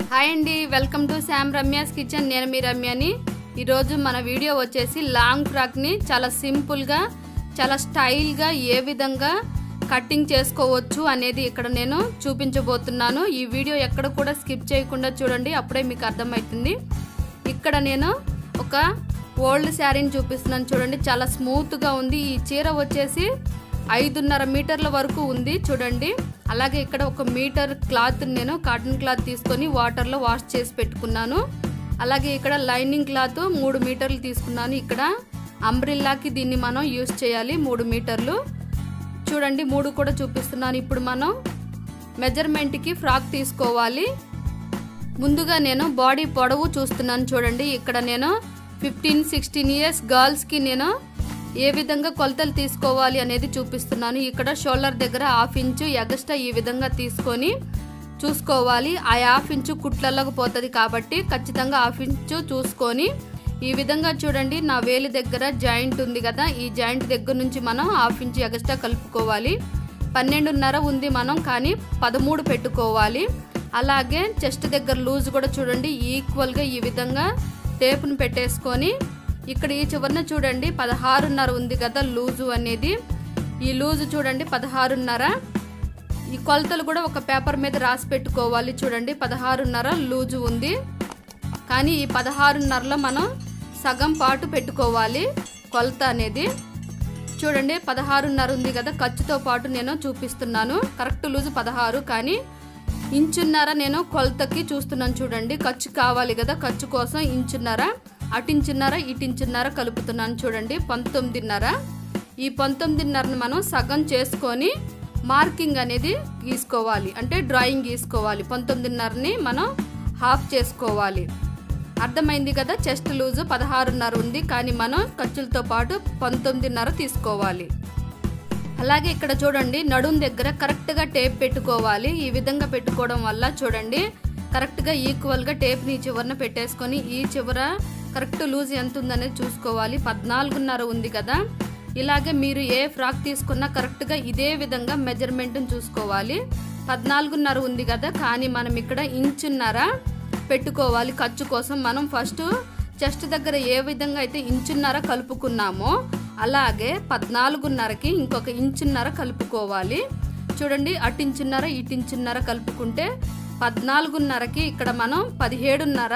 hi అండి welcome to శామ్ Ramya's kitchen నేను మీ రమ్యని ఈరోజు మన వీడియో వచ్చేసి లాంగ్ ఫ్రాక్ని చాలా సింపుల్గా చాలా స్టైల్గా ఏ విధంగా కటింగ్ చేసుకోవచ్చు అనేది ఇక్కడ నేను చూపించబోతున్నాను ఈ వీడియో ఎక్కడ కూడా స్కిప్ చేయకుండా చూడండి అప్పుడే మీకు అర్థమవుతుంది ఇక్కడ నేను ఒక ఓల్డ్ శారీని చూపిస్తున్నాను చూడండి చాలా స్మూత్గా ఉంది ఈ చీర వచ్చేసి ఐదున్నర మీటర్ల వరకు ఉంది చూడండి అలాగే ఇక్కడ ఒక మీటర్ క్లాత్ నేను కాటన్ క్లాత్ తీసుకొని వాటర్లో వాష్ చేసి పెట్టుకున్నాను అలాగే ఇక్కడ లైనింగ్ క్లాత్ మూడు మీటర్లు తీసుకున్నాను ఇక్కడ అంబ్రిల్లాకి దీన్ని మనం యూస్ చేయాలి మూడు మీటర్లు చూడండి మూడు కూడా చూపిస్తున్నాను ఇప్పుడు మనం మెజర్మెంట్కి ఫ్రాక్ తీసుకోవాలి ముందుగా నేను బాడీ పొడవు చూస్తున్నాను చూడండి ఇక్కడ నేను ఫిఫ్టీన్ సిక్స్టీన్ ఇయర్స్ గర్ల్స్కి నేను ఏ విధంగా కొలతలు తీసుకోవాలి అనేది చూపిస్తున్నాను ఇక్కడ షోల్డర్ దగ్గర హాఫ్ ఇంచు ఎగస్ట్రా ఈ విధంగా తీసుకొని చూసుకోవాలి ఆ హాఫ్ ఇంచు కుట్లలోకి పోతుంది కాబట్టి ఖచ్చితంగా హాఫ్ ఇంచు చూసుకొని ఈ విధంగా చూడండి నా వేలి దగ్గర జాయింట్ ఉంది కదా ఈ జాయింట్ దగ్గర నుంచి మనం హాఫ్ ఇంచు ఎగస్ట్రా కలుపుకోవాలి పన్నెండున్నర ఉంది మనం కానీ పదమూడు పెట్టుకోవాలి అలాగే చెస్ట్ దగ్గర లూజ్ కూడా చూడండి ఈక్వల్గా ఈ విధంగా టేపును పెట్టేసుకొని ఇక్కడ ఈ చివరన చూడండి పదహారున్నర ఉంది కదా లూజు అనేది ఈ లూజు చూడండి పదహారున్నర ఈ కొలతలు కూడా ఒక పేపర్ మీద రాసి పెట్టుకోవాలి చూడండి పదహారున్నర లూజు ఉంది కానీ ఈ పదహారున్నరలో మనం సగం పాటు పెట్టుకోవాలి కొలత అనేది చూడండి పదహారున్నర ఉంది కదా ఖర్చుతో పాటు నేను చూపిస్తున్నాను కరెక్ట్ లూజు పదహారు కానీ ఇంచున్నర నేను కొలతకి చూస్తున్నాను చూడండి ఖర్చు కావాలి కదా ఖర్చు కోసం ఇంచున్నర అటించున్నర ఇటించున్నర కలుపుతున్నాను చూడండి పంతొమ్మిదిన్నర ఈ పంతొమ్మిదిన్నరను మనం సగం చేసుకొని మార్కింగ్ అనేది గీసుకోవాలి అంటే డ్రాయింగ్ గీసుకోవాలి పంతొమ్మిదిన్నరని మనం హాఫ్ చేసుకోవాలి అర్థమైంది కదా చెస్ట్ లూజు పదహారున్నర ఉంది కానీ మనం ఖర్చులతో పాటు పంతొమ్మిదిన్నర తీసుకోవాలి అలాగే ఇక్కడ చూడండి నడుం దగ్గర కరెక్ట్గా టేప్ పెట్టుకోవాలి ఈ విధంగా పెట్టుకోవడం వల్ల చూడండి కరెక్ట్గా ఈక్వల్గా టేప్ని ఈ చివరన పెట్టేసుకొని ఈ చివర కరెక్ట్ లూజ్ ఎంత ఉందనేది చూసుకోవాలి పద్నాలుగున్నర ఉంది కదా ఇలాగే మీరు ఏ ఫ్రాక్ తీసుకున్నా కరెక్ట్గా ఇదే విధంగా మెజర్మెంట్ని చూసుకోవాలి పద్నాలుగున్నర ఉంది కదా కానీ మనం ఇక్కడ ఇంచున్నర పెట్టుకోవాలి ఖర్చు కోసం మనం ఫస్ట్ చెస్ట్ దగ్గర ఏ విధంగా అయితే ఇంచున్నర కలుపుకున్నామో అలాగే పద్నాలుగున్నరకి ఇంకొక ఇంచున్నర కలుపుకోవాలి చూడండి అటించున్నర ఇటించున్నర కలుపుకుంటే పద్నాలుగున్నరకి ఇక్కడ మనం పదిహేడున్నర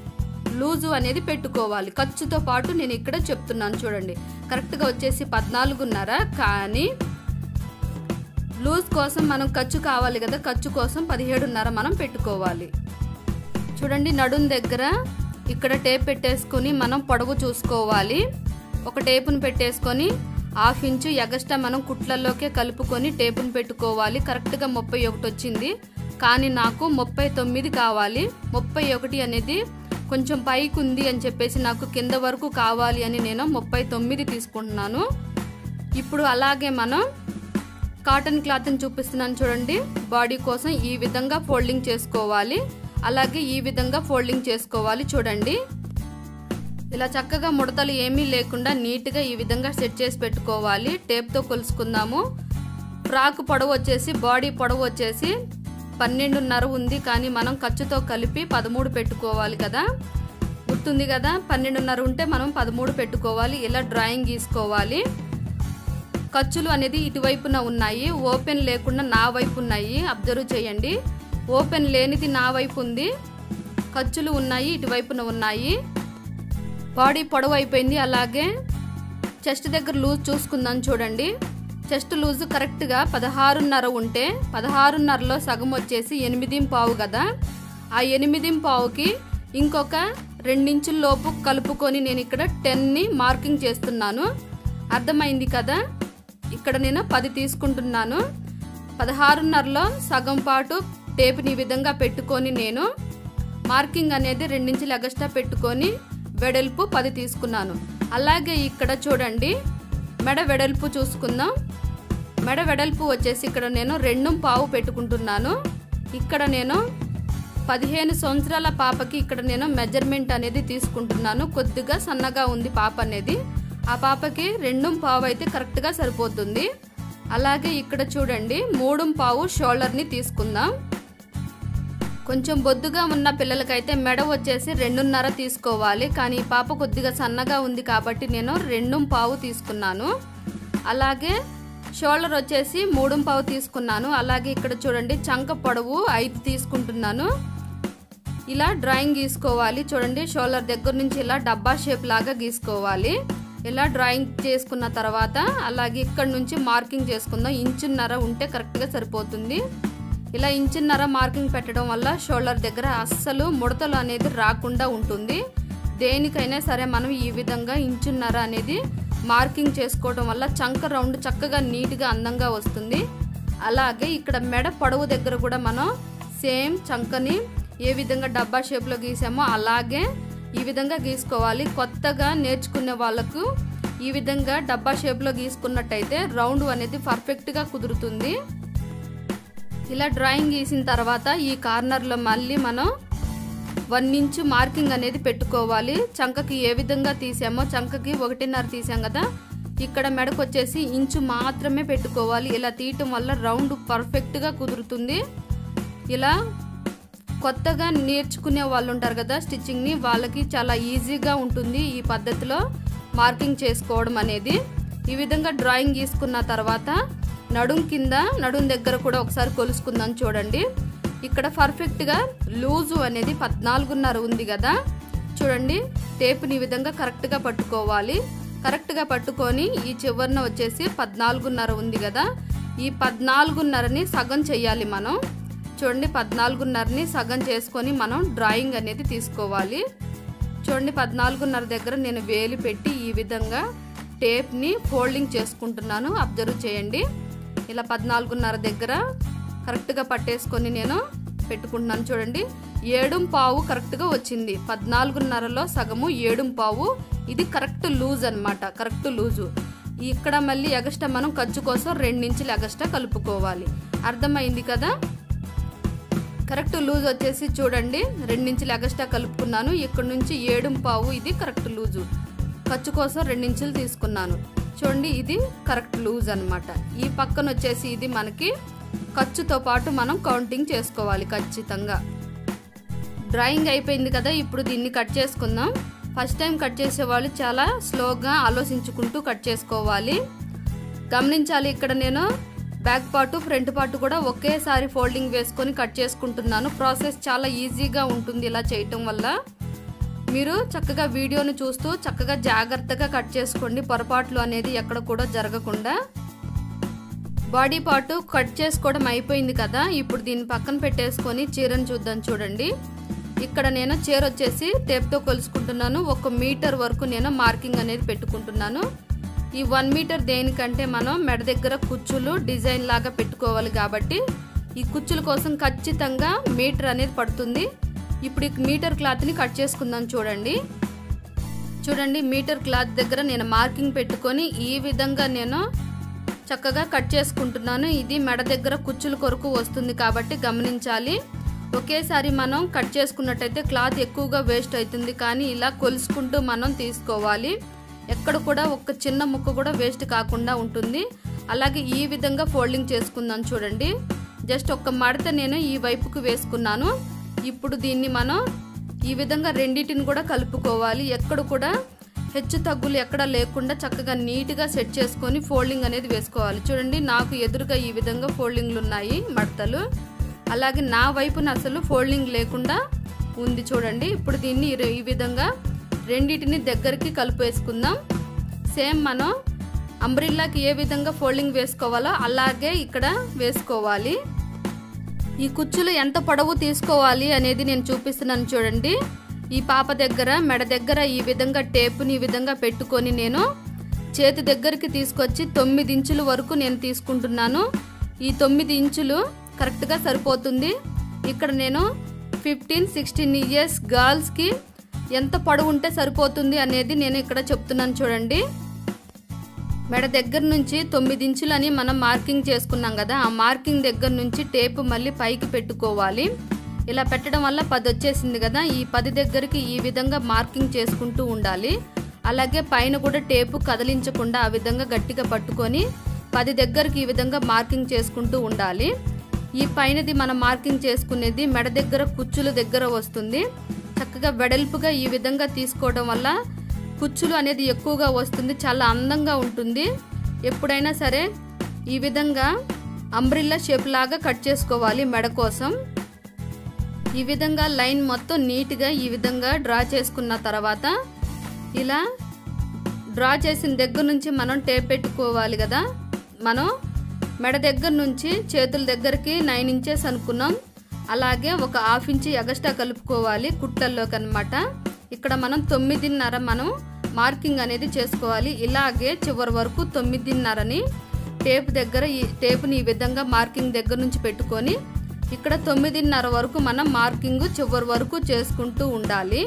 లూజు అనేది పెట్టుకోవాలి ఖర్చుతో పాటు నేను ఇక్కడ చెప్తున్నాను చూడండి కరెక్ట్గా వచ్చేసి పద్నాలుగున్నర కానీ లూజ్ కోసం మనం ఖర్చు కావాలి కదా ఖర్చు కోసం పదిహేడున్నర మనం పెట్టుకోవాలి చూడండి నడుం దగ్గర ఇక్కడ టేప్ పెట్టేసుకొని మనం పొడవు చూసుకోవాలి ఒక టేపును పెట్టేసుకొని హాఫ్ ఇంచు ఎగస్ట్రా మనం కుట్లలోకే కలుపుకొని టేపును పెట్టుకోవాలి కరెక్ట్గా ముప్పై ఒకటి వచ్చింది కానీ నాకు ముప్పై తొమ్మిది కావాలి ముప్పై ఒకటి అనేది కొంచెం పైకి ఉంది అని చెప్పేసి నాకు కింద వరకు కావాలి అని నేను ముప్పై తొమ్మిది తీసుకుంటున్నాను ఇప్పుడు అలాగే మనం కాటన్ క్లాత్ని చూపిస్తున్నాను చూడండి బాడీ కోసం ఈ విధంగా ఫోల్డింగ్ చేసుకోవాలి అలాగే ఈ విధంగా ఫోల్డింగ్ చేసుకోవాలి చూడండి ఇలా చక్కగా ముడతలు ఏమీ లేకుండా నీట్గా ఈ విధంగా సెట్ చేసి పెట్టుకోవాలి టేప్తో కొలుసుకుందాము ఫ్రాక్ పొడవు వచ్చేసి బాడీ పొడవు వచ్చేసి పన్నెండున్నర ఉంది కానీ మనం ఖర్చుతో కలిపి పదమూడు పెట్టుకోవాలి కదా గుర్తుంది కదా పన్నెండున్నర ఉంటే మనం పదమూడు పెట్టుకోవాలి ఇలా డ్రాయింగ్ గీసుకోవాలి ఖర్చులు అనేది ఇటువైపున ఉన్నాయి ఓపెన్ లేకుండా నా వైపు ఉన్నాయి అబ్జర్వ్ చేయండి ఓపెన్ లేనిది నా వైపు ఉంది ఖర్చులు ఉన్నాయి ఇటువైపున ఉన్నాయి బాడీ పొడవు అయిపోయింది అలాగే చెస్ట్ దగ్గర లూజ్ చూసుకుందాం చూడండి చెస్ట్ లూజ్ కరెక్ట్గా పదహారున్నర ఉంటే పదహారున్నరలో సగం వచ్చేసి ఎనిమిది పావు కదా ఆ ఎనిమిది పావుకి ఇంకొక రెండించుల లోపు కలుపుకొని నేను ఇక్కడ టెన్ని మార్కింగ్ చేస్తున్నాను అర్థమైంది కదా ఇక్కడ నేను పది తీసుకుంటున్నాను పదహారున్నరలో సగం పాటు టేపుని ఈ విధంగా పెట్టుకొని నేను మార్కింగ్ అనేది రెండించులు ఎగస్ట్రా పెట్టుకొని వెడల్పు పది తీసుకున్నాను అలాగే ఇక్కడ చూడండి మెడ వెడల్పు చూసుకుందాం మెడ వెడల్పు వచ్చేసి ఇక్కడ నేను రెండు పావు పెట్టుకుంటున్నాను ఇక్కడ నేను పదిహేను సంవత్సరాల పాపకి ఇక్కడ నేను మెజర్మెంట్ అనేది తీసుకుంటున్నాను కొద్దిగా సన్నగా ఉంది పాప అనేది ఆ పాపకి రెండు పావు అయితే కరెక్ట్గా సరిపోతుంది అలాగే ఇక్కడ చూడండి మూడు పావు షోల్డర్ని తీసుకుందాం కొంచెం బొద్దుగా ఉన్న పిల్లలకైతే మెడ వచ్చేసి రెండున్నర తీసుకోవాలి కానీ ఈ పాప కొద్దిగా సన్నగా ఉంది కాబట్టి నేను రెండు పావు తీసుకున్నాను అలాగే షోల్డర్ వచ్చేసి మూడు పావు తీసుకున్నాను అలాగే ఇక్కడ చూడండి చంక పొడవు ఐదు తీసుకుంటున్నాను ఇలా డ్రాయింగ్ గీసుకోవాలి చూడండి షోల్డర్ దగ్గర నుంచి ఇలా డబ్బా షేప్ లాగా గీసుకోవాలి ఇలా డ్రాయింగ్ చేసుకున్న తర్వాత అలాగే ఇక్కడ నుంచి మార్కింగ్ చేసుకుందాం ఇంచున్నర ఉంటే కరెక్ట్గా సరిపోతుంది ఇలా ఇంచున్నర మార్కింగ్ పెట్టడం వల్ల షోల్డర్ దగ్గర అస్సలు ముడతలు అనేది రాకుండా ఉంటుంది దేనికైనా సరే మనం ఈ విధంగా ఇంచున్నర అనేది మార్కింగ్ చేసుకోవడం వల్ల చంక రౌండ్ చక్కగా నీట్గా అందంగా వస్తుంది అలాగే ఇక్కడ మెడ పొడవు దగ్గర కూడా మనం సేమ్ చంకని ఏ విధంగా డబ్బా షేప్లో గీసామో అలాగే ఈ విధంగా గీసుకోవాలి కొత్తగా నేర్చుకునే వాళ్ళకు ఈ విధంగా డబ్బా షేప్లో గీసుకున్నట్టయితే రౌండ్ అనేది పర్ఫెక్ట్గా కుదురుతుంది ఇలా డ్రాయింగ్ గీసిన తర్వాత ఈ కార్నర్లో మళ్ళీ మనం వన్ ఇంచు మార్కింగ్ అనేది పెట్టుకోవాలి చంకకి ఏ విధంగా తీసామో చంకకి ఒకటిన్నర తీసాం కదా ఇక్కడ మెడకు వచ్చేసి ఇంచు మాత్రమే పెట్టుకోవాలి ఇలా తీయటం వల్ల రౌండ్ పర్ఫెక్ట్గా కుదురుతుంది ఇలా కొత్తగా నేర్చుకునే వాళ్ళు ఉంటారు కదా స్టిచ్చింగ్ని వాళ్ళకి చాలా ఈజీగా ఉంటుంది ఈ పద్ధతిలో మార్కింగ్ చేసుకోవడం అనేది ఈ విధంగా డ్రాయింగ్ గీసుకున్న తర్వాత నడుం కింద నడుం దగ్గర కూడా ఒకసారి కొలుసుకుందాం చూడండి ఇక్కడ పర్ఫెక్ట్గా లూజు అనేది పద్నాలుగున్నర ఉంది కదా చూడండి టేపుని ఈ విధంగా కరెక్ట్గా పట్టుకోవాలి కరెక్ట్గా పట్టుకొని ఈ చివరిన వచ్చేసి పద్నాలుగున్నర ఉంది కదా ఈ పద్నాలుగున్నరని సగం చెయ్యాలి మనం చూడండి పద్నాలుగున్నరని సగం చేసుకొని మనం డ్రాయింగ్ అనేది తీసుకోవాలి చూడండి పద్నాలుగున్నర దగ్గర నేను వేలు పెట్టి ఈ విధంగా టేప్ని ఫోల్డింగ్ చేసుకుంటున్నాను అబ్జర్వ్ చేయండి ఇలా పద్నాలుగున్నర దగ్గర కరెక్ట్గా పట్టేసుకొని నేను పెట్టుకుంటున్నాను చూడండి ఏడుం పావు కరెక్ట్గా వచ్చింది పద్నాలుగున్నరలో సగము ఏడుం పావు ఇది కరెక్ట్ లూజ్ అనమాట కరెక్ట్ లూజు ఇక్కడ మళ్ళీ ఎగస్ట్రా మనం ఖర్చు కోసం రెండించులు ఎగస్ట్రా కలుపుకోవాలి అర్థమైంది కదా కరెక్ట్ లూజ్ వచ్చేసి చూడండి రెండించులు ఎగస్ట్రా కలుపుకున్నాను ఇక్కడ నుంచి ఏడు పావు ఇది కరెక్ట్ లూజు ఖర్చు కోసం రెండించులు తీసుకున్నాను చూడండి ఇది కరెక్ట్ లూజ్ అనమాట ఈ పక్కన వచ్చేసి ఇది మనకి ఖర్చుతో పాటు మనం కౌంటింగ్ చేసుకోవాలి ఖచ్చితంగా డ్రాయింగ్ అయిపోయింది కదా ఇప్పుడు దీన్ని కట్ చేసుకుందాం ఫస్ట్ టైం కట్ చేసే వాళ్ళు చాలా స్లోగా ఆలోచించుకుంటూ కట్ చేసుకోవాలి గమనించాలి ఇక్కడ నేను బ్యాక్ పార్ట్ ఫ్రంట్ పార్ట్ కూడా ఒకేసారి ఫోల్డింగ్ వేసుకొని కట్ చేసుకుంటున్నాను ప్రాసెస్ చాలా ఈజీగా ఉంటుంది ఇలా చేయటం వల్ల మీరు చక్కగా వీడియోని చూస్తూ చక్కగా జాగ్రత్తగా కట్ చేసుకోండి పొరపాట్లు అనేది ఎక్కడ కూడా జరగకుండా బాడీ పార్ట్ కట్ చేసుకోవడం అయిపోయింది కదా ఇప్పుడు దీన్ని పక్కన పెట్టేసుకొని చీరను చూద్దాం చూడండి ఇక్కడ నేను చీర వచ్చేసి టేప్తో కొలుసుకుంటున్నాను ఒక మీటర్ వరకు నేను మార్కింగ్ అనేది పెట్టుకుంటున్నాను ఈ వన్ మీటర్ దేనికంటే మనం మెడ దగ్గర కుచ్చులు డిజైన్ లాగా పెట్టుకోవాలి కాబట్టి ఈ కుచ్చుల కోసం ఖచ్చితంగా మీటర్ అనేది పడుతుంది ఇప్పుడు ఈ మీటర్ క్లాత్ని కట్ చేసుకుందాం చూడండి చూడండి మీటర్ క్లాత్ దగ్గర నేను మార్కింగ్ పెట్టుకొని ఈ విధంగా నేను చక్కగా కట్ చేసుకుంటున్నాను ఇది మెడ దగ్గర కుచ్చుల కొరకు వస్తుంది కాబట్టి గమనించాలి ఒకేసారి మనం కట్ చేసుకున్నట్టయితే క్లాత్ ఎక్కువగా వేస్ట్ అవుతుంది కానీ ఇలా కొలుసుకుంటూ మనం తీసుకోవాలి ఎక్కడ కూడా ఒక చిన్న ముక్క కూడా వేస్ట్ కాకుండా ఉంటుంది అలాగే ఈ విధంగా ఫోల్డింగ్ చేసుకుందాం చూడండి జస్ట్ ఒక మడత నేను ఈ వైపుకు వేసుకున్నాను ఇప్పుడు దీన్ని మనం ఈ విధంగా రెండింటిని కూడా కలుపుకోవాలి ఎక్కడ కూడా హెచ్చు తగ్గులు ఎక్కడ లేకుండా చక్కగా నీట్గా సెట్ చేసుకొని ఫోల్డింగ్ అనేది వేసుకోవాలి చూడండి నాకు ఎదురుగా ఈ విధంగా ఫోల్డింగ్లు ఉన్నాయి మడతలు అలాగే నా వైపున అసలు ఫోల్డింగ్ లేకుండా ఉంది చూడండి ఇప్పుడు దీన్ని ఈ విధంగా రెండింటిని దగ్గరికి కలిపేసుకుందాం సేమ్ మనం అంబ్రిల్లాకి ఏ విధంగా ఫోల్డింగ్ వేసుకోవాలో అలాగే ఇక్కడ వేసుకోవాలి ఈ కుచ్చులు ఎంత పొడవు తీసుకోవాలి అనేది నేను చూపిస్తున్నాను చూడండి ఈ పాప దగ్గర మెడ దగ్గర ఈ విధంగా టేపుని ఈ విధంగా పెట్టుకొని నేను చేతి దగ్గరికి తీసుకొచ్చి తొమ్మిది ఇంచుల వరకు నేను తీసుకుంటున్నాను ఈ తొమ్మిది ఇంచులు కరెక్ట్గా సరిపోతుంది ఇక్కడ నేను ఫిఫ్టీన్ సిక్స్టీన్ ఇయర్స్ గర్ల్స్కి ఎంత పొడవు ఉంటే సరిపోతుంది అనేది నేను ఇక్కడ చెప్తున్నాను చూడండి మెడ దగ్గర నుంచి తొమ్మిది ఇంచులని మనం మార్కింగ్ చేసుకున్నాం కదా ఆ మార్కింగ్ దగ్గర నుంచి టేపు మళ్ళీ పైకి పెట్టుకోవాలి ఇలా పెట్టడం వల్ల పది వచ్చేసింది కదా ఈ పది దగ్గరికి ఈ విధంగా మార్కింగ్ చేసుకుంటూ ఉండాలి అలాగే పైన కూడా టేపు కదిలించకుండా ఆ విధంగా గట్టిగా పట్టుకొని పది దగ్గరికి ఈ విధంగా మార్కింగ్ చేసుకుంటూ ఉండాలి ఈ పైనది మనం మార్కింగ్ చేసుకునేది మెడ దగ్గర కుచ్చుల దగ్గర వస్తుంది చక్కగా వెడల్పుగా ఈ విధంగా తీసుకోవడం వల్ల కుచ్చులు అనేది ఎక్కువగా వస్తుంది చాలా అందంగా ఉంటుంది ఎప్పుడైనా సరే ఈ విధంగా అంబ్రిల్లా షేప్ లాగా కట్ చేసుకోవాలి మెడ కోసం ఈ విధంగా లైన్ మొత్తం నీట్గా ఈ విధంగా డ్రా చేసుకున్న తర్వాత ఇలా డ్రా చేసిన దగ్గర నుంచి మనం టేప్ పెట్టుకోవాలి కదా మనం మెడ దగ్గర నుంచి చేతుల దగ్గరికి నైన్ ఇంచెస్ అనుకున్నాం అలాగే ఒక హాఫ్ ఇంచ్ ఎగస్ట్రా కలుపుకోవాలి కుట్లల్లోకి అనమాట ఇక్కడ మనం తొమ్మిదిన్నర మనం మార్కింగ్ అనేది చేసుకోవాలి ఇలాగే చివరి వరకు తొమ్మిదిన్నరని టేప్ దగ్గర ఈ టేప్ని ఈ విధంగా మార్కింగ్ దగ్గర నుంచి పెట్టుకొని ఇక్కడ తొమ్మిదిన్నర వరకు మనం మార్కింగ్ చివరి వరకు చేసుకుంటూ ఉండాలి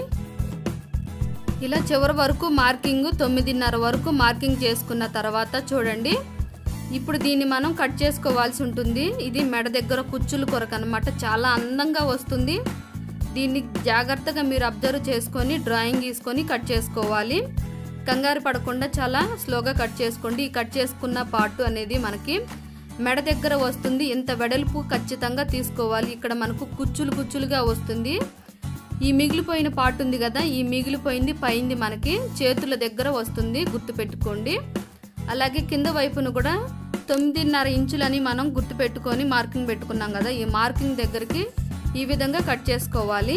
ఇలా చివరి వరకు మార్కింగ్ తొమ్మిదిన్నర వరకు మార్కింగ్ చేసుకున్న తర్వాత చూడండి ఇప్పుడు దీన్ని మనం కట్ చేసుకోవాల్సి ఉంటుంది ఇది మెడ దగ్గర కుచ్చులు కొరకు అనమాట చాలా అందంగా వస్తుంది దీన్ని జాగ్రత్తగా మీరు అబ్జర్వ్ చేసుకొని డ్రాయింగ్ గీసుకొని కట్ చేసుకోవాలి కంగారు పడకుండా చాలా స్లోగా కట్ చేసుకోండి ఈ కట్ చేసుకున్న పార్ట్ అనేది మనకి మెడ దగ్గర వస్తుంది ఇంత వెడల్పు ఖచ్చితంగా తీసుకోవాలి ఇక్కడ మనకు కుచ్చులు కుచ్చులుగా వస్తుంది ఈ మిగిలిపోయిన పార్ట్ ఉంది కదా ఈ మిగిలిపోయింది పైంది మనకి చేతుల దగ్గర వస్తుంది గుర్తుపెట్టుకోండి అలాగే కింద వైపును కూడా తొమ్మిదిన్నర ఇంచులని మనం గుర్తుపెట్టుకొని మార్కింగ్ పెట్టుకున్నాం కదా ఈ మార్కింగ్ దగ్గరికి ఈ విధంగా కట్ చేసుకోవాలి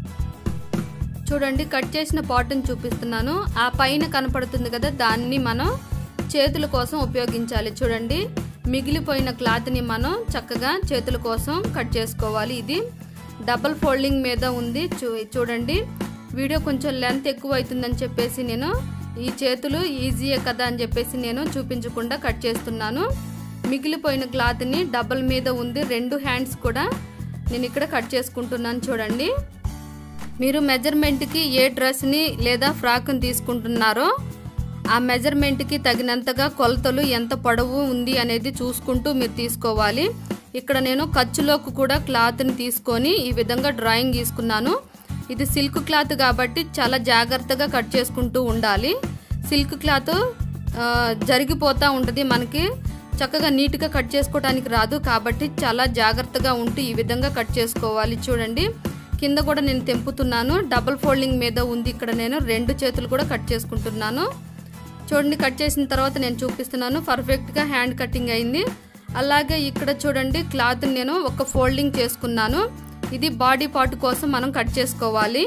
చూడండి కట్ చేసిన పార్ట్ని చూపిస్తున్నాను ఆ పైన కనపడుతుంది కదా దాన్ని మనం చేతుల కోసం ఉపయోగించాలి చూడండి మిగిలిపోయిన క్లాత్ని మనం చక్కగా చేతుల కోసం కట్ చేసుకోవాలి ఇది డబల్ ఫోల్డింగ్ మీద ఉంది చూ చూడండి వీడియో కొంచెం లెంత్ ఎక్కువ అవుతుందని చెప్పేసి నేను ఈ చేతులు ఈజీయే కదా అని చెప్పేసి నేను చూపించకుండా కట్ చేస్తున్నాను మిగిలిపోయిన క్లాత్ని డబల్ మీద ఉంది రెండు హ్యాండ్స్ కూడా నేను ఇక్కడ కట్ చేసుకుంటున్నాను చూడండి మీరు మెజర్మెంట్కి ఏ డ్రెస్ని లేదా ఫ్రాక్ని తీసుకుంటున్నారో ఆ మెజర్మెంట్కి తగినంతగా కొలతలు ఎంత పొడవు ఉంది అనేది చూసుకుంటూ మీరు తీసుకోవాలి ఇక్కడ నేను ఖర్చులోకి కూడా క్లాత్ని తీసుకొని ఈ విధంగా డ్రాయింగ్ గీసుకున్నాను ఇది సిల్క్ క్లాత్ కాబట్టి చాలా జాగ్రత్తగా కట్ చేసుకుంటూ ఉండాలి సిల్క్ క్లాత్ ఆ, జరిగిపోతూ ఉంటుంది మనకి చక్కగా నీట్గా కట్ చేసుకోవడానికి రాదు కాబట్టి చాలా జాగ్రత్తగా ఉంటూ ఈ విధంగా కట్ చేసుకోవాలి చూడండి కింద కూడా నేను తెంపుతున్నాను డబుల్ ఫోల్డింగ్ మీద ఉంది ఇక్కడ నేను రెండు చేతులు కూడా కట్ చేసుకుంటున్నాను చూడండి కట్ చేసిన తర్వాత నేను చూపిస్తున్నాను పర్ఫెక్ట్గా హ్యాండ్ కటింగ్ అయింది అలాగే ఇక్కడ చూడండి క్లాత్ నేను ఒక ఫోల్డింగ్ చేసుకున్నాను ఇది బాడీ పార్ట్ కోసం మనం కట్ చేసుకోవాలి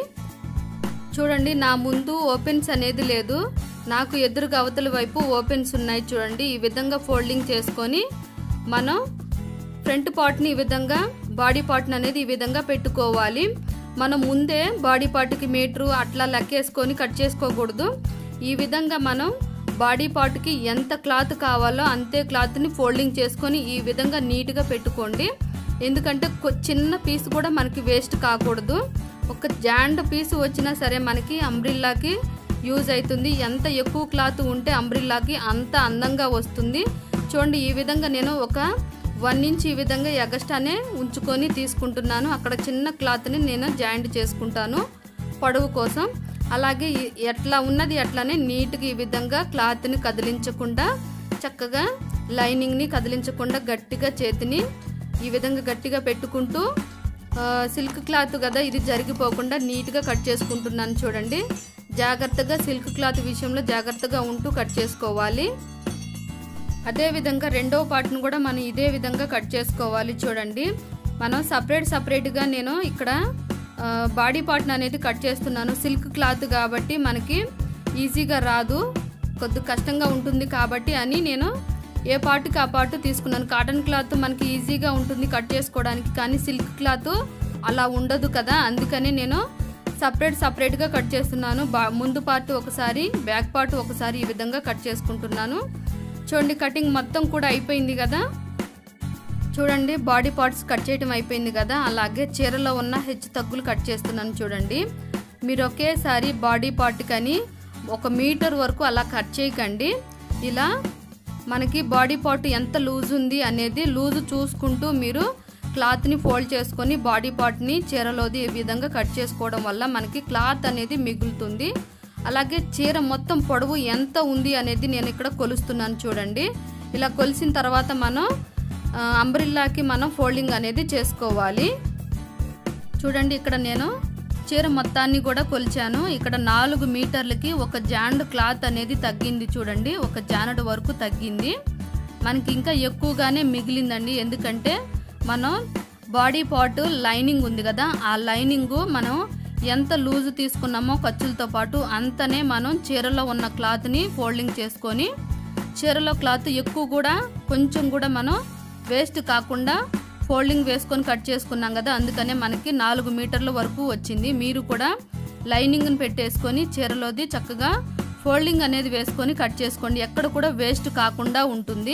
చూడండి నా ముందు ఓపెన్స్ అనేది లేదు నాకు ఎదురుగా అవతల వైపు ఓపెన్స్ ఉన్నాయి చూడండి ఈ విధంగా ఫోల్డింగ్ చేసుకొని మనం ఫ్రంట్ పార్ట్ని ఈ విధంగా బాడీ పార్ట్ని అనేది ఈ విధంగా పెట్టుకోవాలి మనం ముందే బాడీ పార్ట్కి మీటరు అట్లా లెక్కేసుకొని కట్ చేసుకోకూడదు ఈ విధంగా మనం బాడీ పార్ట్కి ఎంత క్లాత్ కావాలో అంతే క్లాత్ని ఫోల్డింగ్ చేసుకొని ఈ విధంగా నీట్గా పెట్టుకోండి ఎందుకంటే కొ- చిన్న పీస్ కూడా మనకి వేస్ట్ కాకూడదు ఒక జాండ్ పీస్ వచ్చినా సరే మనకి అంబ్రిల్లాకి యూజ్ అవుతుంది ఎంత ఎక్కువ క్లాత్ ఉంటే అంబ్రిల్లాకి అంత అందంగా వస్తుంది చూడండి ఈ విధంగా నేను ఒక వన్ ఇంచ్ ఈ విధంగా ఎగస్ట్రానే ఉంచుకొని తీసుకుంటున్నాను అక్కడ చిన్న క్లాత్ని నేను జాయింట్ చేసుకుంటాను పొడవు కోసం అలాగే ఈ- ఎట్లా ఉన్నది అట్లానే నీట్గా ఈ విధంగా క్లాత్ని కదిలించకుండా చక్కగా లైనింగ్ని కదిలించకుండా గట్టిగా చేతిని ఈ విధంగా గట్టిగా పెట్టుకుంటూ ఆ, సిల్క్ క్లాత్ కదా ఇది జరిగిపోకుండా నీట్గా కట్ చేసుకుంటున్నాను చూడండి జాగ్రత్తగా సిల్క్ క్లాత్ విషయంలో జాగ్రత్తగా ఉంటూ కట్ చేసుకోవాలి అదే విధంగా రెండవ పార్ట్ను కూడా మనం ఇదే విధంగా కట్ చేసుకోవాలి చూడండి మనం సపరేట్ సపరేట్గా నేను ఇక్కడ ఆ, బాడీ పార్ట్ని అనేది కట్ చేస్తున్నాను సిల్క్ క్లాత్ కాబట్టి మనకి ఈజీగా రాదు కొద్ది కష్టంగా ఉంటుంది కాబట్టి అని నేను ఏ పార్ట్కి ఆ పార్ట్ తీసుకున్నాను కాటన్ క్లాత్ మనకి ఈజీగా ఉంటుంది కట్ చేసుకోవడానికి కానీ సిల్క్ క్లాత్ అలా ఉండదు కదా అందుకని నేను సపరేట్ సపరేట్గా కట్ చేస్తున్నాను బా ముందు పార్ట్ ఒకసారి బ్యాక్ పార్ట్ ఒకసారి ఈ విధంగా కట్ చేసుకుంటున్నాను చూడండి కటింగ్ మొత్తం కూడా అయిపోయింది కదా చూడండి బాడీ పార్ట్స్ కట్ చేయడం అయిపోయింది కదా అలాగే చీరలో ఉన్న హెచ్చు తగ్గులు కట్ చేస్తున్నాను చూడండి మీరు ఒకేసారి బాడీ పార్ట్ కానీ ఒక మీటర్ వరకు అలా కట్ చేయకండి ఇలా మనకి బాడీ పార్ట్ ఎంత లూజ్ ఉంది అనేది లూజ్ చూసుకుంటూ మీరు క్లాత్ని ఫోల్డ్ చేసుకొని బాడీ పార్ట్ని చీరలోది ఈ విధంగా కట్ చేసుకోవడం వల్ల మనకి క్లాత్ అనేది మిగులుతుంది అలాగే చీర మొత్తం పొడవు ఎంత ఉంది అనేది నేను ఇక్కడ కొలుస్తున్నాను చూడండి ఇలా కొలిసిన తర్వాత మనం అంబ్రిల్లాకి మనం ఫోల్డింగ్ అనేది చేసుకోవాలి చూడండి ఇక్కడ నేను చీర మొత్తాన్ని కూడా కొలిచాను ఇక్కడ నాలుగు మీటర్లకి ఒక జాండ్ క్లాత్ అనేది తగ్గింది చూడండి ఒక జానడు వరకు తగ్గింది మనకి ఇంకా ఎక్కువగానే మిగిలిందండి ఎందుకంటే మనం బాడీ పార్ట్ లైనింగ్ ఉంది కదా ఆ లైనింగ్ మనం ఎంత లూజు తీసుకున్నామో ఖర్చులతో పాటు అంతనే మనం చీరలో ఉన్న క్లాత్ని ఫోల్డింగ్ చేసుకొని చీరలో క్లాత్ ఎక్కువ కూడా కొంచెం కూడా మనం వేస్ట్ కాకుండా ఫోల్డింగ్ వేసుకొని కట్ చేసుకున్నాం కదా అందుకనే మనకి నాలుగు మీటర్ల వరకు వచ్చింది మీరు కూడా లైనింగ్ని పెట్టేసుకొని చీరలోది చక్కగా ఫోల్డింగ్ అనేది వేసుకొని కట్ చేసుకోండి ఎక్కడ కూడా వేస్ట్ కాకుండా ఉంటుంది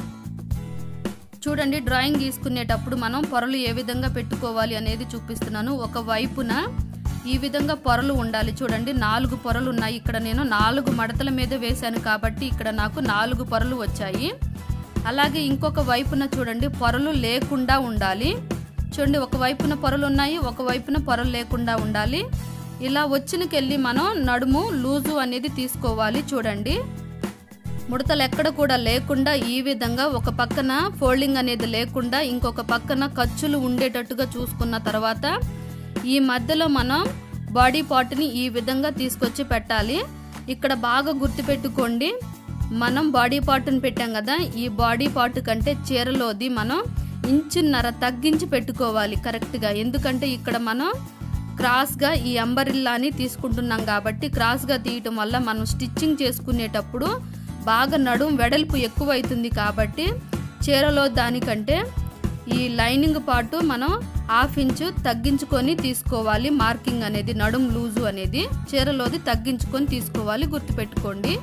చూడండి డ్రాయింగ్ గీసుకునేటప్పుడు మనం పొరలు ఏ విధంగా పెట్టుకోవాలి అనేది చూపిస్తున్నాను ఒక వైపున ఈ విధంగా పొరలు ఉండాలి చూడండి నాలుగు పొరలు ఉన్నాయి ఇక్కడ నేను నాలుగు మడతల మీద వేశాను కాబట్టి ఇక్కడ నాకు నాలుగు పొరలు వచ్చాయి అలాగే ఇంకొక వైపున చూడండి పొరలు లేకుండా ఉండాలి చూడండి ఒక వైపున పొరలు ఉన్నాయి ఒక వైపున పొరలు లేకుండా ఉండాలి ఇలా వచ్చినకెళ్ళి మనం నడుము లూజు అనేది తీసుకోవాలి చూడండి ముడతలు ఎక్కడ కూడా లేకుండా ఈ విధంగా ఒక పక్కన ఫోల్డింగ్ అనేది లేకుండా ఇంకొక పక్కన ఖర్చులు ఉండేటట్టుగా చూసుకున్న తర్వాత ఈ మధ్యలో మనం బాడీ పార్ట్ని ఈ విధంగా తీసుకొచ్చి పెట్టాలి ఇక్కడ బాగా గుర్తుపెట్టుకోండి మనం బాడీ పార్ట్ని పెట్టాం కదా ఈ బాడీ పార్ట్ కంటే చీరలోది మనం ఇంచున్నర తగ్గించి పెట్టుకోవాలి కరెక్ట్గా ఎందుకంటే ఇక్కడ మనం క్రాస్గా ఈ అంబరిల్లాని తీసుకుంటున్నాం కాబట్టి క్రాస్గా తీయటం వల్ల మనం స్టిచ్చింగ్ చేసుకునేటప్పుడు బాగా నడుం వెడల్పు ఎక్కువ అవుతుంది కాబట్టి చీరలో దానికంటే ఈ లైనింగ్ పార్ట్ మనం హాఫ్ ఇంచు తగ్గించుకొని తీసుకోవాలి మార్కింగ్ అనేది నడుం లూజు అనేది చీరలోది తగ్గించుకొని తీసుకోవాలి గుర్తుపెట్టుకోండి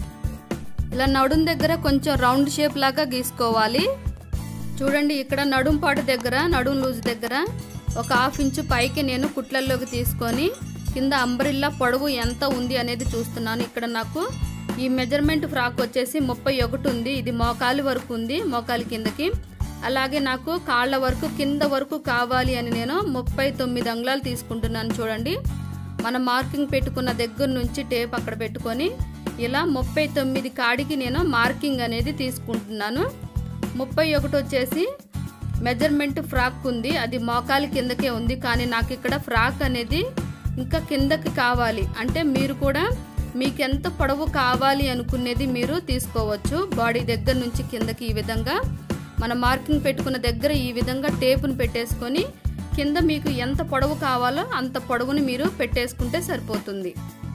ఇలా నడుం దగ్గర కొంచెం రౌండ్ షేప్ లాగా గీసుకోవాలి చూడండి ఇక్కడ నడుం పాటు దగ్గర నడుం లూజ్ దగ్గర ఒక హాఫ్ ఇంచు పైకి నేను కుట్లల్లోకి తీసుకొని కింద అంబ్రిల్లా పొడవు ఎంత ఉంది అనేది చూస్తున్నాను ఇక్కడ నాకు ఈ మెజర్మెంట్ ఫ్రాక్ వచ్చేసి ముప్పై ఒకటి ఉంది ఇది మోకాలి వరకు ఉంది మోకాలి కిందకి అలాగే నాకు కాళ్ళ వరకు కింద వరకు కావాలి అని నేను ముప్పై తొమ్మిది అంగుళాలు తీసుకుంటున్నాను చూడండి మనం మార్కింగ్ పెట్టుకున్న దగ్గర నుంచి టేప్ అక్కడ పెట్టుకొని ఇలా ముప్పై తొమ్మిది కాడికి నేను మార్కింగ్ అనేది తీసుకుంటున్నాను ముప్పై ఒకటి వచ్చేసి మెజర్మెంట్ ఫ్రాక్ ఉంది అది మోకాలి కిందకే ఉంది కానీ నాకు ఇక్కడ ఫ్రాక్ అనేది ఇంకా కిందకి కావాలి అంటే మీరు కూడా మీకు ఎంత పొడవు కావాలి అనుకునేది మీరు తీసుకోవచ్చు బాడీ దగ్గర నుంచి కిందకి ఈ విధంగా మన మార్కింగ్ పెట్టుకున్న దగ్గర ఈ విధంగా టేపును పెట్టేసుకొని కింద మీకు ఎంత పొడవు కావాలో అంత పొడవుని మీరు పెట్టేసుకుంటే సరిపోతుంది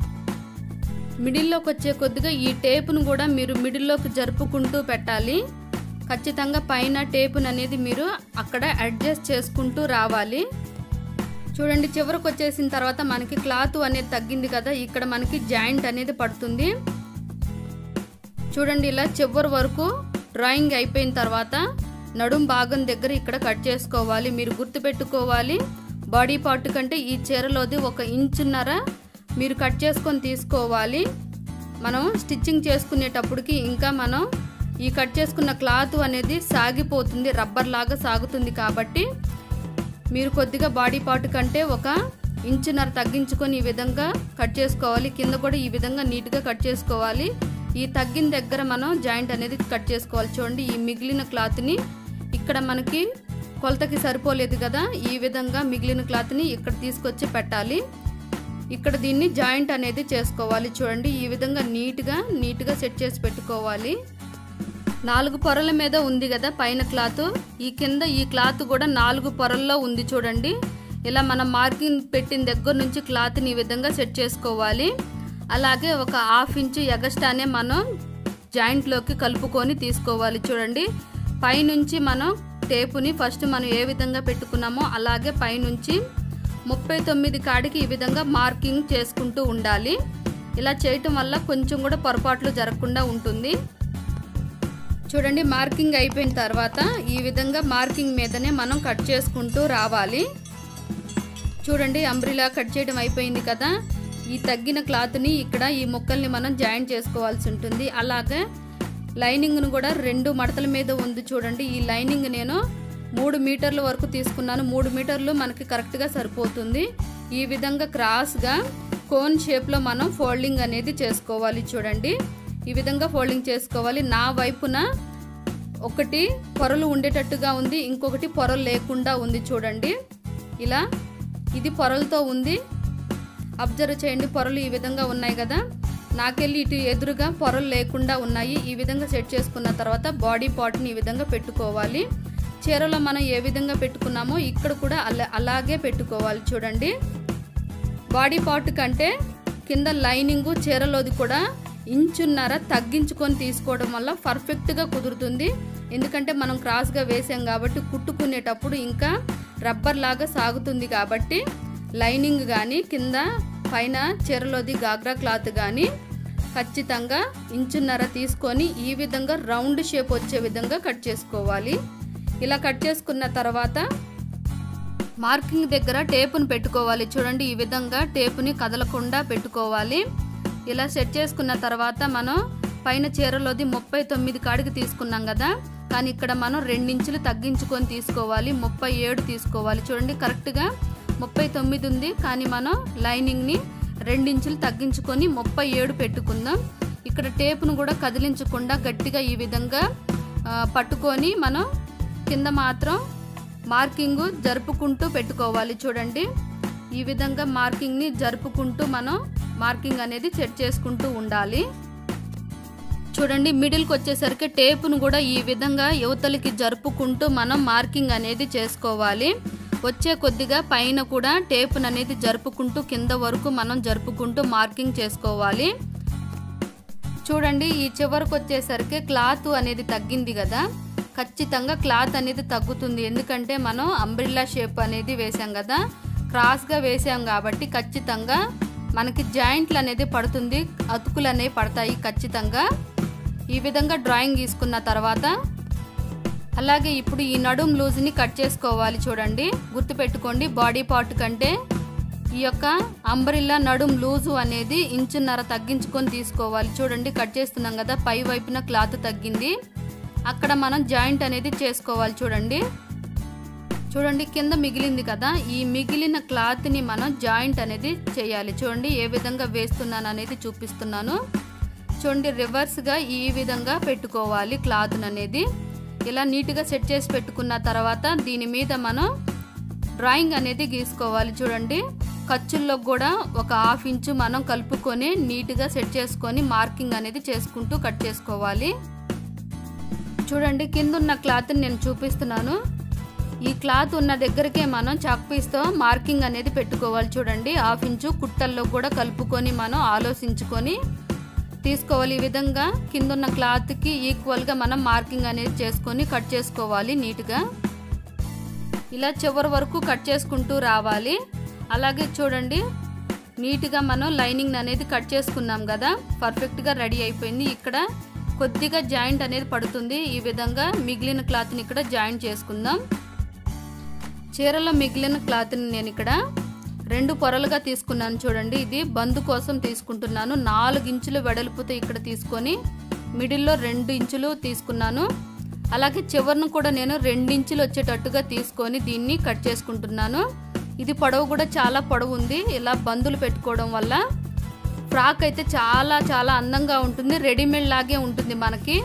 మిడిల్లోకి వచ్చే కొద్దిగా ఈ టేపును కూడా మీరు మిడిల్లోకి జరుపుకుంటూ పెట్టాలి ఖచ్చితంగా పైన టేపును అనేది మీరు అక్కడ అడ్జస్ట్ చేసుకుంటూ రావాలి చూడండి చివరికి వచ్చేసిన తర్వాత మనకి క్లాత్ అనేది తగ్గింది కదా ఇక్కడ మనకి జాయింట్ అనేది పడుతుంది చూడండి ఇలా చివరి వరకు డ్రాయింగ్ అయిపోయిన తర్వాత నడుం భాగం దగ్గర ఇక్కడ కట్ చేసుకోవాలి మీరు గుర్తుపెట్టుకోవాలి బాడీ పార్ట్ కంటే ఈ చీరలోది ఒక ఇంచున్నర మీరు కట్ చేసుకొని తీసుకోవాలి మనం స్టిచ్చింగ్ చేసుకునేటప్పటికి ఇంకా మనం ఈ కట్ చేసుకున్న క్లాత్ అనేది సాగిపోతుంది రబ్బర్ లాగా సాగుతుంది కాబట్టి మీరు కొద్దిగా బాడీ పార్ట్ కంటే ఒక ఇంచున్నర తగ్గించుకొని ఈ విధంగా కట్ చేసుకోవాలి కింద కూడా ఈ విధంగా నీట్గా కట్ చేసుకోవాలి ఈ తగ్గిన దగ్గర మనం జాయింట్ అనేది కట్ చేసుకోవాలి చూడండి ఈ మిగిలిన క్లాత్ని ఇక్కడ మనకి కొలతకి సరిపోలేదు కదా ఈ విధంగా మిగిలిన క్లాత్ని ఇక్కడ తీసుకొచ్చి పెట్టాలి ఇక్కడ దీన్ని జాయింట్ అనేది చేసుకోవాలి చూడండి ఈ విధంగా నీట్గా నీట్గా సెట్ చేసి పెట్టుకోవాలి నాలుగు పొరల మీద ఉంది కదా పైన క్లాత్ ఈ కింద ఈ క్లాత్ కూడా నాలుగు పొరల్లో ఉంది చూడండి ఇలా మనం మార్కింగ్ పెట్టిన దగ్గర నుంచి క్లాత్ని ఈ విధంగా సెట్ చేసుకోవాలి అలాగే ఒక హాఫ్ ఇంచు ఎగస్ట్రానే మనం జాయింట్లోకి కలుపుకొని తీసుకోవాలి చూడండి పైనుంచి మనం టేపుని ఫస్ట్ మనం ఏ విధంగా పెట్టుకున్నామో అలాగే పైనుంచి ముప్పై తొమ్మిది కాడికి ఈ విధంగా మార్కింగ్ చేసుకుంటూ ఉండాలి ఇలా చేయటం వల్ల కొంచెం కూడా పొరపాట్లు జరగకుండా ఉంటుంది చూడండి మార్కింగ్ అయిపోయిన తర్వాత ఈ విధంగా మార్కింగ్ మీదనే మనం కట్ చేసుకుంటూ రావాలి చూడండి అంబ్రిలా కట్ చేయడం అయిపోయింది కదా ఈ తగ్గిన క్లాత్ని ఇక్కడ ఈ ముక్కల్ని మనం జాయిన్ చేసుకోవాల్సి ఉంటుంది అలాగే లైనింగ్ను కూడా రెండు మడతల మీద ఉంది చూడండి ఈ లైనింగ్ నేను మూడు మీటర్ల వరకు తీసుకున్నాను మూడు మీటర్లు మనకి కరెక్ట్గా సరిపోతుంది ఈ విధంగా క్రాస్గా కోన్ షేప్లో మనం ఫోల్డింగ్ అనేది చేసుకోవాలి చూడండి ఈ విధంగా ఫోల్డింగ్ చేసుకోవాలి నా వైపున ఒకటి పొరలు ఉండేటట్టుగా ఉంది ఇంకొకటి పొరలు లేకుండా ఉంది చూడండి ఇలా ఇది పొరలతో ఉంది అబ్జర్వ్ చేయండి పొరలు ఈ విధంగా ఉన్నాయి కదా నాకెళ్ళి ఇటు ఎదురుగా పొరలు లేకుండా ఉన్నాయి ఈ విధంగా సెట్ చేసుకున్న తర్వాత బాడీ పార్ట్ని ఈ విధంగా పెట్టుకోవాలి చీరలో మనం ఏ విధంగా పెట్టుకున్నామో ఇక్కడ కూడా అలా అలాగే పెట్టుకోవాలి చూడండి బాడీ పార్ట్ కంటే కింద లైనింగ్ చీరలోది కూడా ఇంచున్నర తగ్గించుకొని తీసుకోవడం వల్ల పర్ఫెక్ట్గా కుదురుతుంది ఎందుకంటే మనం క్రాస్గా వేసాం కాబట్టి కుట్టుకునేటప్పుడు ఇంకా రబ్బర్ లాగా సాగుతుంది కాబట్టి లైనింగ్ కానీ కింద పైన చీరలోది గాగ్రా క్లాత్ కానీ ఖచ్చితంగా ఇంచున్నర తీసుకొని ఈ విధంగా రౌండ్ షేప్ వచ్చే విధంగా కట్ చేసుకోవాలి ఇలా కట్ చేసుకున్న తర్వాత మార్కింగ్ దగ్గర టేపును పెట్టుకోవాలి చూడండి ఈ విధంగా టేపుని కదలకుండా పెట్టుకోవాలి ఇలా సెట్ చేసుకున్న తర్వాత మనం పైన చీరలోది ముప్పై తొమ్మిది కాడికి తీసుకున్నాం కదా కానీ ఇక్కడ మనం రెండించులు తగ్గించుకొని తీసుకోవాలి ముప్పై ఏడు తీసుకోవాలి చూడండి కరెక్ట్గా ముప్పై తొమ్మిది ఉంది కానీ మనం లైనింగ్ని రెండించులు తగ్గించుకొని ముప్పై ఏడు పెట్టుకుందాం ఇక్కడ టేపును కూడా కదిలించకుండా గట్టిగా ఈ విధంగా పట్టుకొని మనం కింద మాత్రం మార్కింగ్ జరుపుకుంటూ పెట్టుకోవాలి చూడండి ఈ విధంగా మార్కింగ్ని జరుపుకుంటూ మనం మార్కింగ్ అనేది సెట్ చేసుకుంటూ ఉండాలి చూడండి మిడిల్కి వచ్చేసరికి టేపును కూడా ఈ విధంగా యువతలకి జరుపుకుంటూ మనం మార్కింగ్ అనేది చేసుకోవాలి వచ్చే కొద్దిగా పైన కూడా టేపును అనేది జరుపుకుంటూ కింద వరకు మనం జరుపుకుంటూ మార్కింగ్ చేసుకోవాలి చూడండి ఈ చివరికి వచ్చేసరికి క్లాత్ అనేది తగ్గింది కదా ఖచ్చితంగా క్లాత్ అనేది తగ్గుతుంది ఎందుకంటే మనం అంబ్రిల్లా షేప్ అనేది వేసాం కదా క్రాస్గా వేసాం కాబట్టి ఖచ్చితంగా మనకి జాయింట్లు అనేది పడుతుంది అతుకులు అనేవి పడతాయి ఖచ్చితంగా ఈ విధంగా డ్రాయింగ్ తీసుకున్న తర్వాత అలాగే ఇప్పుడు ఈ నడుం లూజ్ని కట్ చేసుకోవాలి చూడండి గుర్తుపెట్టుకోండి బాడీ పార్ట్ కంటే ఈ యొక్క అంబరిల్లా నడుం లూజు అనేది ఇంచున్నర తగ్గించుకొని తీసుకోవాలి చూడండి కట్ చేస్తున్నాం కదా పై వైపున క్లాత్ తగ్గింది అక్కడ మనం జాయింట్ అనేది చేసుకోవాలి చూడండి చూడండి కింద మిగిలింది కదా ఈ మిగిలిన క్లాత్ని మనం జాయింట్ అనేది చేయాలి చూడండి ఏ విధంగా వేస్తున్నాను అనేది చూపిస్తున్నాను చూడండి రివర్స్గా ఈ విధంగా పెట్టుకోవాలి క్లాత్ అనేది ఇలా నీట్గా సెట్ చేసి పెట్టుకున్న తర్వాత దీని మీద మనం డ్రాయింగ్ అనేది గీసుకోవాలి చూడండి ఖర్చుల్లో కూడా ఒక హాఫ్ ఇంచు మనం కలుపుకొని నీట్గా సెట్ చేసుకొని మార్కింగ్ అనేది చేసుకుంటూ కట్ చేసుకోవాలి చూడండి కింద ఉన్న క్లాత్ని నేను చూపిస్తున్నాను ఈ క్లాత్ ఉన్న దగ్గరికే మనం చాక్ పీస్తో మార్కింగ్ అనేది పెట్టుకోవాలి చూడండి హాఫ్ ఇంచు కుట్టల్లో కూడా కలుపుకొని మనం ఆలోచించుకొని తీసుకోవాలి ఈ విధంగా కింద ఉన్న క్లాత్కి ఈక్వల్గా మనం మార్కింగ్ అనేది చేసుకొని కట్ చేసుకోవాలి నీట్గా ఇలా చివరి వరకు కట్ చేసుకుంటూ రావాలి అలాగే చూడండి నీట్గా మనం లైనింగ్ అనేది కట్ చేసుకున్నాం కదా పర్ఫెక్ట్గా రెడీ అయిపోయింది ఇక్కడ కొద్దిగా జాయింట్ అనేది పడుతుంది ఈ విధంగా మిగిలిన క్లాత్ని ఇక్కడ జాయింట్ చేసుకుందాం చీరలో మిగిలిన క్లాత్ని నేను ఇక్కడ రెండు పొరలుగా తీసుకున్నాను చూడండి ఇది బందు కోసం తీసుకుంటున్నాను నాలుగు ఇంచులు వెడల్పుతో ఇక్కడ తీసుకొని మిడిల్లో రెండు ఇంచులు తీసుకున్నాను అలాగే చివరిని కూడా నేను రెండించులు వచ్చేటట్టుగా తీసుకొని దీన్ని కట్ చేసుకుంటున్నాను ఇది పొడవు కూడా చాలా పొడవు ఉంది ఇలా బందులు పెట్టుకోవడం వల్ల ఫ్రాక్ అయితే చాలా చాలా అందంగా ఉంటుంది రెడీమేడ్ లాగే ఉంటుంది మనకి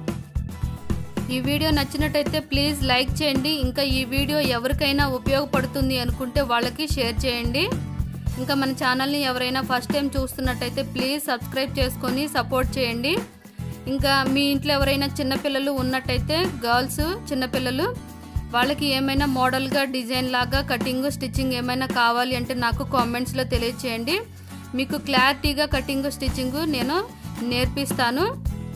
ఈ వీడియో నచ్చినట్టయితే ప్లీజ్ లైక్ చేయండి ఇంకా ఈ వీడియో ఎవరికైనా ఉపయోగపడుతుంది అనుకుంటే వాళ్ళకి షేర్ చేయండి ఇంకా మన ఛానల్ని ఎవరైనా ఫస్ట్ టైం చూస్తున్నట్టయితే ప్లీజ్ సబ్స్క్రైబ్ చేసుకొని సపోర్ట్ చేయండి ఇంకా మీ ఇంట్లో ఎవరైనా చిన్నపిల్లలు ఉన్నట్టయితే గర్ల్స్ చిన్నపిల్లలు వాళ్ళకి ఏమైనా మోడల్గా డిజైన్ లాగా కటింగ్ స్టిచ్చింగ్ ఏమైనా కావాలి అంటే నాకు కామెంట్స్లో తెలియచేయండి మీకు క్లారిటీగా కటింగ్ స్టిచ్చింగ్ నేను నేర్పిస్తాను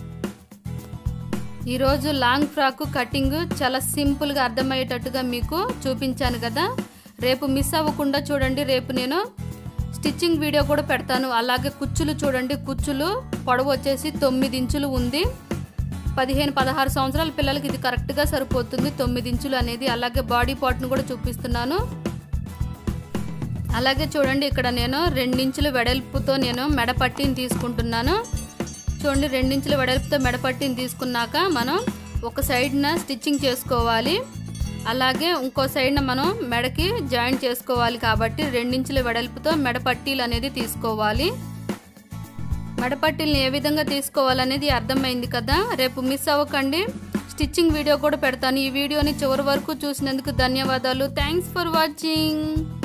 ఈరోజు లాంగ్ ఫ్రాక్ కటింగ్ చాలా సింపుల్గా అర్థమయ్యేటట్టుగా మీకు చూపించాను కదా రేపు మిస్ అవ్వకుండా చూడండి రేపు నేను స్టిచ్చింగ్ వీడియో కూడా పెడతాను అలాగే కుచ్చులు చూడండి కుచ్చులు పొడవు వచ్చేసి తొమ్మిది ఇంచులు ఉంది పదిహేను పదహారు సంవత్సరాల పిల్లలకి ఇది కరెక్ట్గా సరిపోతుంది తొమ్మిది ఇంచులు అనేది అలాగే బాడీ పార్ట్ను కూడా చూపిస్తున్నాను అలాగే చూడండి ఇక్కడ నేను రెండించులు వెడల్పుతో నేను మెడపట్టిని తీసుకుంటున్నాను చూడండి రెండించుల వెడల్పుతో మెడపట్టిని తీసుకున్నాక మనం ఒక సైడ్న స్టిచ్చింగ్ చేసుకోవాలి అలాగే ఇంకో సైడ్న మనం మెడకి జాయింట్ చేసుకోవాలి కాబట్టి రెండించుల వెడల్పుతో మెడపట్టీలు అనేది తీసుకోవాలి మెడపట్టీలను ఏ విధంగా తీసుకోవాలనేది అర్థమైంది కదా రేపు మిస్ అవ్వకండి స్టిచ్చింగ్ వీడియో కూడా పెడతాను ఈ వీడియోని చివరి వరకు చూసినందుకు ధన్యవాదాలు థ్యాంక్స్ ఫర్ వాచింగ్